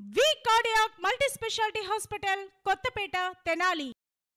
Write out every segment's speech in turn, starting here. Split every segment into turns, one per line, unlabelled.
వి cardiac multi speciality hospital Kothapeta Tenali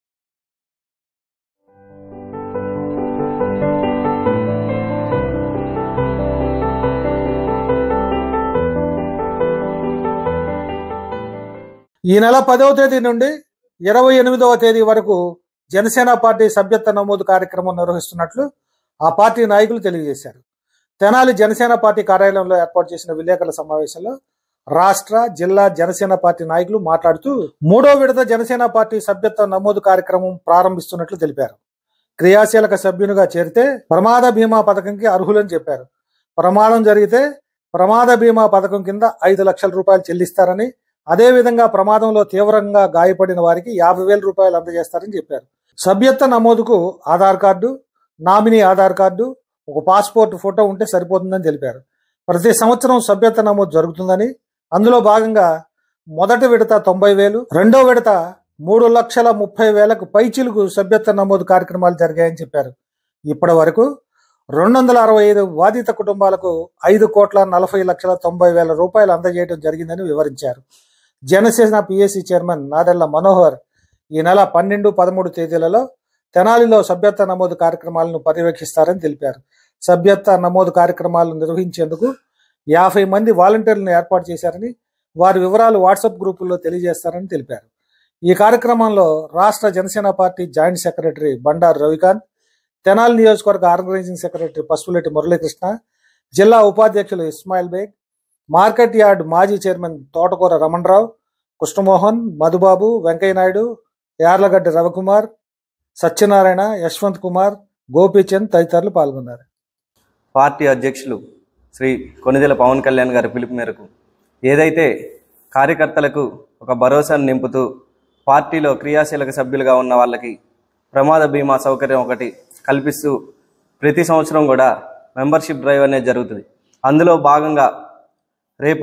ఈ నెల పదవ తేదీ నుండి ఇరవై ఎనిమిదవ తేదీ వరకు జనసేన పార్టీ సభ్యత్వ నమోదు కార్యక్రమం నిర్వహిస్తున్నట్లు ఆ పార్టీ నాయకులు తెలియజేశారు తెనాలి జనసేన పార్టీ కార్యాలయంలో ఏర్పాటు చేసిన విలేకరుల సమావేశంలో రాష్ట్ర జిల్లా జనసేన పార్టీ నాయకులు మాట్లాడుతూ మూడో విడత జనసేన పార్టీ సభ్యత్వ నమోదు కార్యక్రమం ప్రారంభిస్తున్నట్లు తెలిపారు క్రియాశీలక సభ్యునిగా చేరితే ప్రమాద బీమా పథకంకి అర్హులని చెప్పారు ప్రమాదం జరిగితే ప్రమాద బీమా పథకం కింద ఐదు లక్షల రూపాయలు చెల్లిస్తారని అదేవిధంగా ప్రమాదంలో తీవ్రంగా గాయపడిన వారికి యాభై వేల రూపాయలు అందజేస్తారని చెప్పారు సభ్యత్వ నమోదుకు Aadhaar card nominee Aadhaar card ఒక పాస్పోర్ట్ ఫోటో ఉంటే సరిపోతుందని తెలిపారు ప్రతి సంవత్సరం సభ్యత్వ నమోదు జరుగుతుందని అందులో భాగంగా మొదటి విడత తొంభై వేలు రెండో విడత మూడు లక్షల ముప్పై వేలకు పైచిలుకు సభ్యత్వ నమోదు కార్యక్రమాలు జరిగాయని చెప్పారు ఇప్పటి వరకు రెండు వందల అరవై ఐదు బాధిత కుటుంబాలకు ఐదు కోట్ల నలభై లక్షల తొంభై వేల రూపాయలు అందజేయడం జరిగిందని వివరించారు జనసేన పిఎస్సి చైర్మన్ నాదెళ్ల మనోహర్ ఈ నెల పన్నెండు పదమూడు తేదీలలో తెనాలిలో సభ్యత్వ నమోదు కార్యక్రమాలను పర్యవేక్షిస్తారని తెలిపారు సభ్యత్వ నమోదు కార్యక్రమాలను నిర్వహించేందుకు యాభై మంది వాలంటీర్లను ఏర్పాటు చేశారని వారి వివరాలు వాట్సాప్ గ్రూపుల్లో తెలియజేస్తారని తెలిపారు ఈ కార్యక్రమంలో రాష్ట్ర Janasena party joint secretary Bandaru Ravikanth Tenali నియోజకవర్గ ఆర్గనైజింగ్ సెక్రటరీ పసుపులెట్టి మురళీకృష్ణ జిల్లా ఉపాధ్యక్షులు ఇస్మాయిల్ బేగ్ మార్కెట్ యార్డ్ మాజీ చైర్మన్ తోటకూర రమణరావు కృష్ణమోహన్ మధుబాబు వెంకయ్యనాయుడు యార్లగడ్డ రవికుమార్ సత్యనారాయణ యశ్వంత్ కుమార్ గోపీచంద్ తదితరులు పాల్గొన్నారు
పార్టీ అధ్యక్షులు శ్రీ కొనిదెల పవన్ కళ్యాణ్ గారి పిలుపు మేరకు ఏదైతే కార్యకర్తలకు ఒక భరోసాను నింపుతూ పార్టీలో క్రియాశీలక సభ్యులుగా ఉన్న వాళ్ళకి ప్రమాద బీమా సౌకర్యం ఒకటి కల్పిస్తూ ప్రతి సంవత్సరం కూడా మెంబర్షిప్ డ్రైవ్ అనేది జరుగుతుంది అందులో భాగంగా రేపు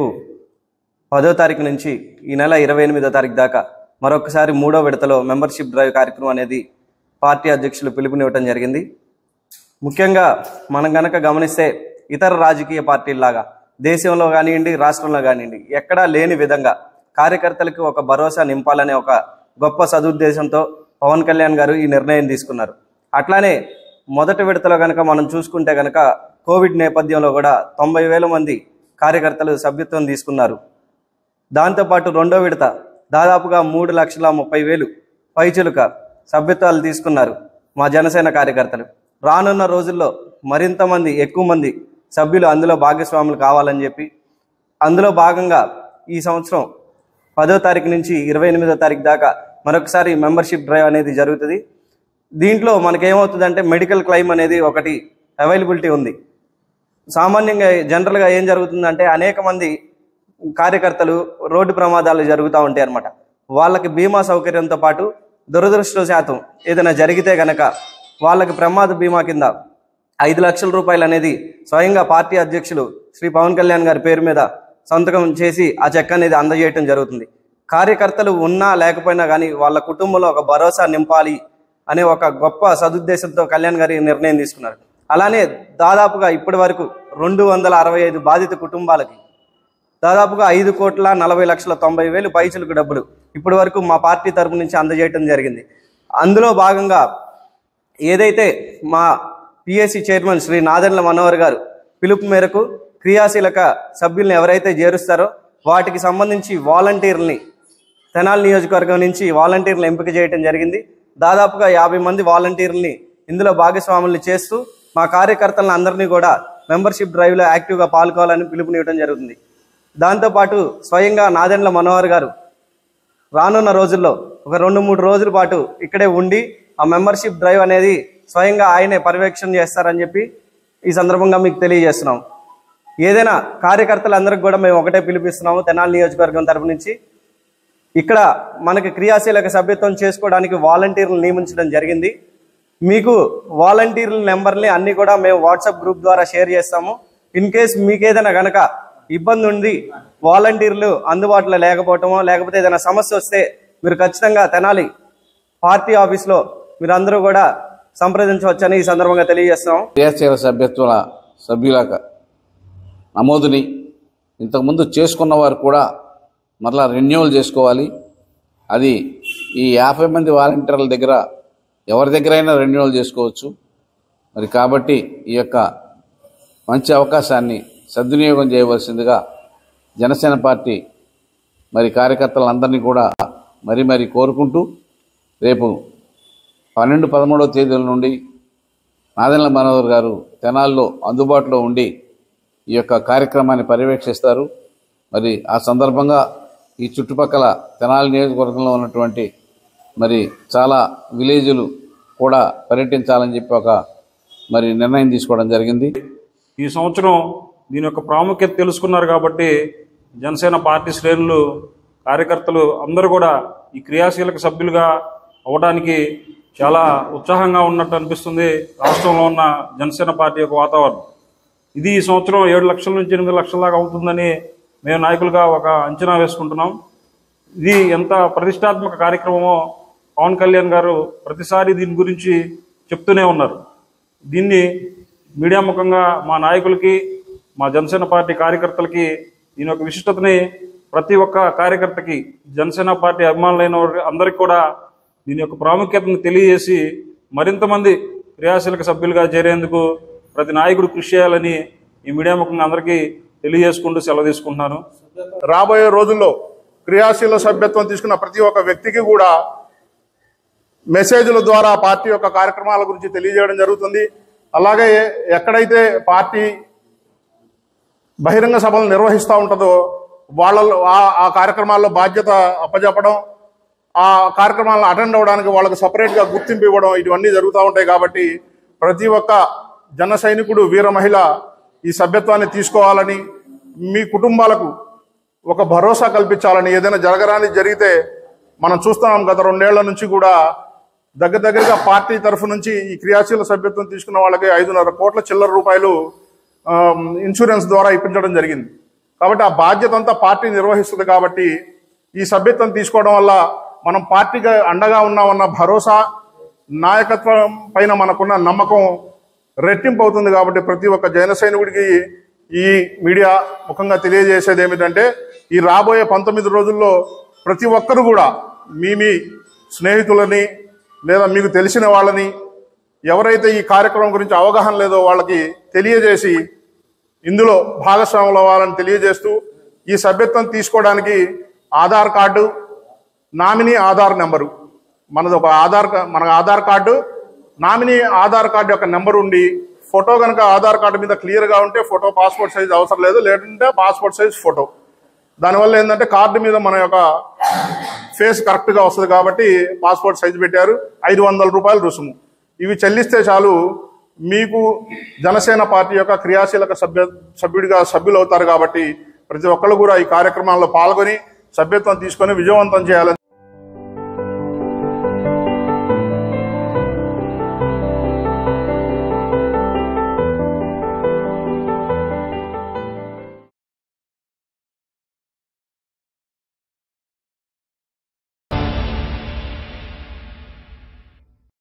పదో తారీఖు నుంచి ఈ నెల ఇరవై ఎనిమిదో తారీఖు దాకా మరొకసారి మూడో విడతలో మెంబర్షిప్ డ్రైవ్ కార్యక్రమం అనేది పార్టీ అధ్యక్షులు పిలుపునివ్వటం జరిగింది ముఖ్యంగా మనం గనక గమనిస్తే ఇతర రాజకీయ పార్టీల్లాగా దేశంలో కానివ్వండి రాష్ట్రంలో కానివ్వండి ఎక్కడా లేని విధంగా కార్యకర్తలకు ఒక భరోసా నింపాలనే ఒక గొప్ప సదుద్దేశంతో పవన్ కళ్యాణ్ గారు ఈ నిర్ణయం తీసుకున్నారు అట్లానే మొదటి విడతలో కనుక మనం చూసుకుంటే కనుక కోవిడ్ నేపథ్యంలో కూడా తొంభై వేల మంది కార్యకర్తలు సభ్యత్వం తీసుకున్నారు దాంతోపాటు రెండో విడత దాదాపుగా మూడు లక్షల ముప్పై వేలు పైచులుక సభ్యత్వాలు తీసుకున్నారు మా జనసేన కార్యకర్తలు రానున్న రోజుల్లో మరింత మంది ఎక్కువ మంది సభ్యులు అందులో భాగస్వాములు కావాలని చెప్పి అందులో భాగంగా ఈ సంవత్సరం పదో తారీఖు నుంచి ఇరవై ఎనిమిదో తారీఖు దాకా మరొకసారి మెంబర్షిప్ డ్రైవ్ అనేది జరుగుతుంది దీంట్లో మనకేమవుతుందంటే మెడికల్ క్లెయిమ్ అనేది ఒకటి అవైలబిలిటీ ఉంది సామాన్యంగా జనరల్గా ఏం జరుగుతుందంటే అనేక మంది కార్యకర్తలు రోడ్డు ప్రమాదాలు జరుగుతూ ఉంటాయి అన్నమాట వాళ్ళకి బీమా సౌకర్యంతో పాటు దురదృష్టవశాతం ఏదైనా జరిగితే గనక వాళ్ళకి ప్రమాద బీమా కింద ఐదు లక్షల రూపాయలు అనేది స్వయంగా పార్టీ అధ్యక్షులు శ్రీ పవన్ కళ్యాణ్ గారి పేరు మీద సంతకం చేసి ఆ చెక్ అనేది అందజేయటం జరుగుతుంది కార్యకర్తలు ఉన్నా లేకపోయినా కానీ వాళ్ళ కుటుంబంలో ఒక భరోసా నింపాలి అనే ఒక గొప్ప సదుద్దేశంతో కళ్యాణ్ గారి నిర్ణయం తీసుకున్నారు అలానే దాదాపుగా ఇప్పటి వరకు రెండు వందల అరవై ఐదు బాధిత కుటుంబాలకి దాదాపుగా ఐదు కోట్ల నలభై లక్షల తొంభై వేలు పైసలకు డబ్బులు ఇప్పటి వరకు మా పార్టీ తరపు నుంచి అందజేయటం జరిగింది అందులో భాగంగా ఏదైతే మా పిఎస్సి చైర్మన్ శ్రీ నాదెండ్ల మనోహర్ గారు పిలుపు మేరకు క్రియాశీలక సభ్యుల్ని ఎవరైతే చేరుస్తారో వాటికి సంబంధించి వాలంటీర్ని తెనాలి నియోజకవర్గం నుంచి వాలంటీర్లు ఎంపిక చేయడం జరిగింది దాదాపుగా యాభై మంది వాలంటీర్లని ఇందులో భాగస్వాముల్ని చేస్తూ మా కార్యకర్తలను అందరినీ కూడా మెంబర్షిప్ డ్రైవ్లో యాక్టివ్గా పాల్గొవాలని పిలుపునివ్వడం జరుగుతుంది దాంతోపాటు స్వయంగా నాదెండ్ల మనోహర్ గారు రానున్న రోజుల్లో ఒక రెండు మూడు రోజుల పాటు ఇక్కడే ఉండి ఆ మెంబర్షిప్ డ్రైవ్ అనేది స్వయంగా ఆయనే పర్యవేక్షణ చేస్తారని చెప్పి ఈ సందర్భంగా మీకు తెలియజేస్తున్నాం ఏదైనా కార్యకర్తలందరికీ కూడా మేము ఒకటే పిలిపిస్తున్నాము తెనాలి నియోజకవర్గం తరపు నుంచి ఇక్కడ మనకి క్రియాశీలక సభ్యత్వం చేసుకోవడానికి వాలంటీర్లు నియమించడం జరిగింది మీకు వాలంటీర్ల నెంబర్ని అన్ని కూడా మేము వాట్సాప్ గ్రూప్ ద్వారా షేర్ చేస్తాము ఇన్ కేస్ మీకు ఏదైనా గనక ఇబ్బంది ఉంది వాలంటీర్లు అందుబాటులో లేకపోవటమో లేకపోతే ఏదైనా సమస్య వస్తే మీరు ఖచ్చితంగా తెనాలి పార్టీ ఆఫీస్లో మీరు అందరూ కూడా సంప్రదించవచ్చని ఈ సందర్భంగా తెలియజేస్తున్నాం
క్రియాశీల సభ్యత్వ సభ్యుల నమోదుని ఇంతకుముందు చేసుకున్న వారు కూడా మరలా రెన్యువల్ చేసుకోవాలి అది ఈ యాభై మంది వాలంటీర్ల దగ్గర ఎవరి దగ్గరైనా రెన్యువల్ చేసుకోవచ్చు మరి కాబట్టి ఈ యొక్క మంచి అవకాశాన్ని సద్వినియోగం చేయవలసిందిగా జనసేన పార్టీ మరి కార్యకర్తలందరినీ కూడా మరి మరి కోరుకుంటూ రేపు పన్నెండు పదమూడవ తేదీల నుండి నాదెండ్ల మనోహర్ గారు తెనాల్లో అందుబాటులో ఉండి ఈ యొక్క కార్యక్రమాన్ని పర్యవేక్షిస్తారు మరి ఆ సందర్భంగా ఈ చుట్టుపక్కల తెనాలి నియోజకవర్గంలో ఉన్నటువంటి మరి చాలా విలేజులు కూడా పర్యటించాలని చెప్పి ఒక మరి నిర్ణయం తీసుకోవడం జరిగింది
ఈ సంవత్సరం దీని యొక్క ప్రాముఖ్యత తెలుసుకున్నారు కాబట్టి జనసేన పార్టీ శ్రేణులు కార్యకర్తలు అందరూ కూడా ఈ క్రియాశీలక సభ్యులుగా అవ్వడానికి చాలా ఉత్సాహంగా ఉన్నట్టు అనిపిస్తుంది రాష్ట్రంలో ఉన్న జనసేన పార్టీ యొక్క వాతావరణం ఇది ఈ సంవత్సరం ఏడు లక్షల నుంచి ఎనిమిది లక్షల దాకా అవుతుందని మేము నాయకులుగా ఒక అంచనా వేసుకుంటున్నాం ఇది ఎంత ప్రతిష్టాత్మక కార్యక్రమమో పవన్ కళ్యాణ్ గారు ప్రతిసారి దీని గురించి చెప్తూనే ఉన్నారు దీన్ని మీడియా ముఖంగా మా నాయకులకి మా జనసేన పార్టీ కార్యకర్తలకి దీని యొక్క విశిష్టతని ప్రతి ఒక్క కార్యకర్తకి జనసేన పార్టీ అభిమానులైన వారి- అందరికీ కూడా దీని యొక్క ప్రాముఖ్యతను తెలియజేసి మరింత మంది క్రియాశీలక సభ్యులుగా చేరేందుకు ప్రతి నాయకుడు కృషి చేయాలని ఈ మీడియా ముఖంగా అందరికీ తెలియజేసుకుంటూ సెలవు తీసుకుంటున్నాను
రాబోయే రోజుల్లో క్రియాశీల సభ్యత్వం తీసుకున్న ప్రతి ఒక్క వ్యక్తికి కూడా మెసేజ్ల ద్వారా పార్టీ యొక్క కార్యక్రమాల గురించి తెలియజేయడం జరుగుతుంది అలాగే ఎక్కడైతే పార్టీ బహిరంగ సభలు నిర్వహిస్తూ ఉంటుందో వాళ్ళలో ఆ- ఆ కార్యక్రమాల్లో బాధ్యత అప్పచెప్పడం ఆ కార్యక్రమాలను అటెండ్ అవ్వడానికి వాళ్ళకి సపరేట్గా గుర్తింపు ఇవ్వడం ఇవన్నీ జరుగుతూ ఉంటాయి కాబట్టి ప్రతి ఒక్క జన సైనికుడు వీర మహిళ ఈ సభ్యత్వాన్ని తీసుకోవాలని మీ కుటుంబాలకు ఒక భరోసా కల్పించాలని ఏదైనా జరగరాని జరిగితే మనం చూస్తున్నాం గత రెండేళ్ల నుంచి కూడా దగ్గర దగ్గరగా పార్టీ తరఫు నుంచి ఈ క్రియాశీల సభ్యత్వం తీసుకున్న వాళ్ళకి ఐదున్నర కోట్ల చిల్లర రూపాయలు ఆమ్, ఇన్సూరెన్స్ ద్వారా ఇప్పించడం జరిగింది కాబట్టి ఆ బాధ్యత అంతా పార్టీ నిర్వహిస్తుంది కాబట్టి ఈ సభ్యత్వం తీసుకోవడం వల్ల మనం పార్టీగా అండగా ఉన్నామన్న భరోసా నాయకత్వం పైన మనకున్న నమ్మకం రెట్టింపు అవుతుంది కాబట్టి ప్రతి ఒక్క జైన సైనికుడికి ఈ మీడియా ముఖంగా తెలియజేసేది ఏమిటంటే ఈ రాబోయే పంతొమ్మిది రోజుల్లో ప్రతి ఒక్కరు కూడా మీ మీ స్నేహితులని లేదా మీకు తెలిసిన వాళ్ళని ఎవరైతే ఈ కార్యక్రమం గురించి అవగాహన లేదో వాళ్ళకి తెలియజేసి ఇందులో భాగస్వాములు అవ్వాలని తెలియజేస్తూ ఈ సభ్యత్వం తీసుకోవడానికి Aadhaar card nominee Aadhaar number మనది ఒక ఆధార్ కా- మన Aadhaar card nominee Aadhaar card యొక్క నెంబర్ ఉండి ఫోటో కనుక ఆధార్ కార్డు మీద క్లియర్గా ఉంటే ఫోటో పాస్పోర్ట్ సైజ్ అవసరం లేదు లేదంటే పాస్పోర్ట్ సైజ్ ఫోటో దానివల్ల ఏంటంటే కార్డు మీద మన యొక్క ఫేస్ కరెక్ట్గా వస్తుంది కాబట్టి పాస్పోర్ట్ సైజ్ పెట్టారు ఐదు వందల రూపాయలు రుసుము ఇవి చెల్లిస్తే చాలు మీకు జనసేన పార్టీ యొక్క క్రియాశీలక సభ్య సభ్యుడిగా సభ్యులు అవుతారు కాబట్టి ప్రతి ఒక్కళ్ళు కూడా ఈ కార్యక్రమాల్లో పాల్గొని సభ్యత్వం తీసుకొని విజయవంతం చేయాలని